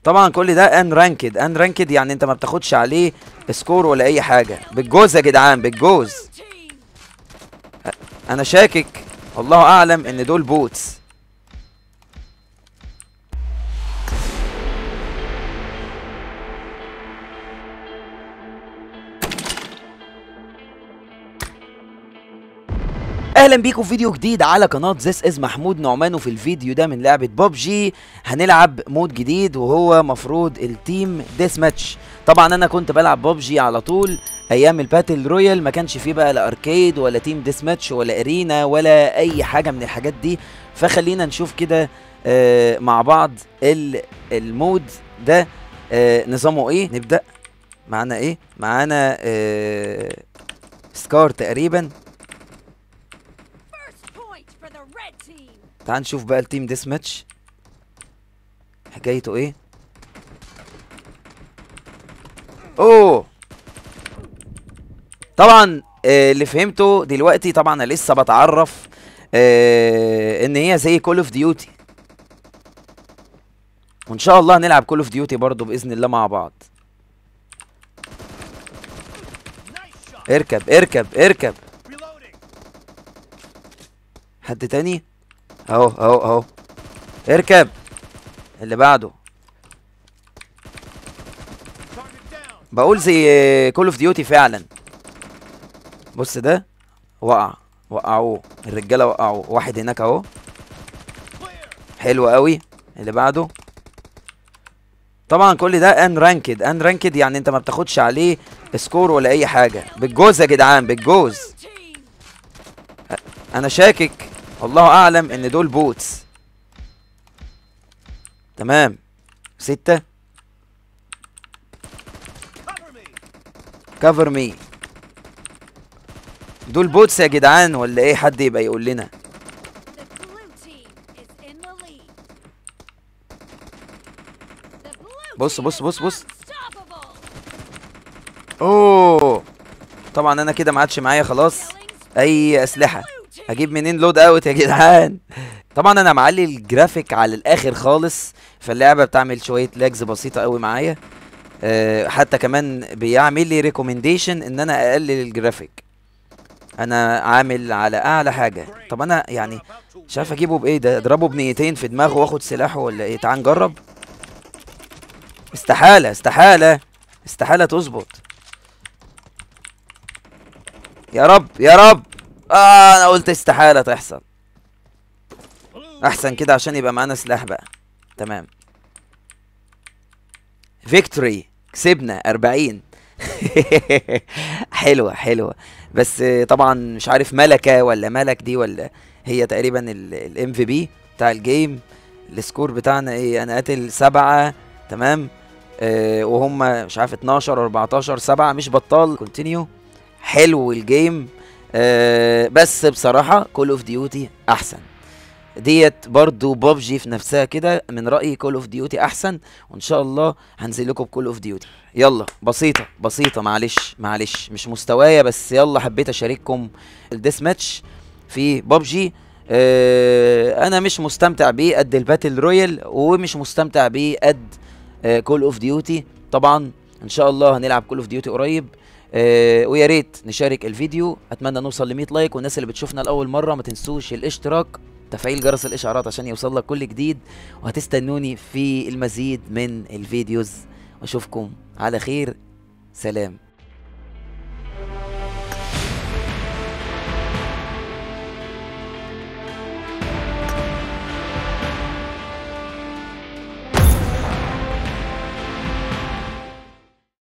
طبعا كل ده ان رانكد ان رانكد يعني انت ما بتاخدش عليه سكور ولا اي حاجه بالجوز يا جدعان بالجوز انا شاكك والله اعلم ان دول بوتس اهلا بيكم في فيديو جديد على قناه زيس از محمود نعمان وفي الفيديو ده من لعبه ببجي هنلعب مود جديد وهو مفروض التيم ديس ماتش طبعا انا كنت بلعب ببجي على طول ايام الباتل رويال ما كانش فيه بقى لا اركيد ولا تيم ديس ماتش ولا ارينا ولا اي حاجه من الحاجات دي فخلينا نشوف كده آه، مع بعض ال- المود ده آه، نظامه ايه نبدا معانا ايه معانا آه، سكار تقريبا First point for the red team. تعال نشوف بقى التيم ديس ماتش حكايته ايه اوه طبعا آه، اللي فهمته دلوقتي طبعا انا لسه بتعرف آه، ان هي زي كول اوف ديوتي وان شاء الله هنلعب كول اوف ديوتي برضو باذن الله مع بعض اركب اركب اركب حد تاني اهو اهو اهو اركب اللي بعده بقول زي كول اوف ديوتي فعلا بص ده وقع وقعوه الرجاله وقعوه واحد هناك اهو حلو قوي اللي بعده طبعا كل ده ان رانكد ان رانكد يعني انت ما بتاخدش عليه سكور ولا اي حاجه بالجوز يا جدعان بالجوز Blue team. انا شاكك والله اعلم ان دول بوتس تمام ستة كفر مي دول بوتس يا جدعان ولا ايه حد يبقى يقول لنا The blue team is in the lead. The blue بص- team بص- is بص- بص. unstoppable. اوه طبعا انا كده ما عادش معايا خلاص Killing اي اسلحه blue team. هجيب منين لود اوت يا جدعان طبعا انا معلي الجرافيك على الاخر خالص فاللعبه بتعمل شويه لاجز بسيطه قوي معايا أه حتى كمان بيعمل لي ريكومنديشن ان انا اقلل الجرافيك انا عامل على اعلى حاجه طب انا يعني مش عارف اجيبه بايه ده اضربه بنيتين في دماغه واخد سلاحه ولا ايه تعال نجرب استحاله استحاله استحاله تظبط يا رب يا رب اه انا قلت استحاله تحصل احسن كده عشان يبقى معانا سلاح بقى تمام فيكتوري كسبنا 40 حلوه حلوه بس طبعا مش عارف ملكه ولا ملك دي ولا هي تقريبا الام في بي بتاع الجيم السكور بتاعنا ايه انا قاتل سبعة تمام آه وهم مش عارف 12 14 سبعة مش بطال كونتينيو حلو الجيم آه بس بصراحة كول اوف ديوتي احسن ديت برضو ببجي في نفسها كده من رأيي كول اوف ديوتي احسن وان شاء الله هنزل لكم بكول اوف ديوتي يلا بسيطة بسيطة معلش معلش مش مستوايا بس يلا حبيت اشارككم الديس ماتش في ببجي آه انا مش مستمتع بيه قد الباتل رويال ومش مستمتع بيه قد كول اوف ديوتي طبعا ان شاء الله هنلعب كول اوف ديوتي قريب آه ويا ريت نشارك الفيديو اتمنى نوصل ل 100 لايك والناس اللي بتشوفنا لاول مره ما تنسوش الاشتراك تفعيل جرس الاشعارات عشان يوصل لك كل جديد وهتستنوني في المزيد من الفيديوز واشوفكم على خير سلام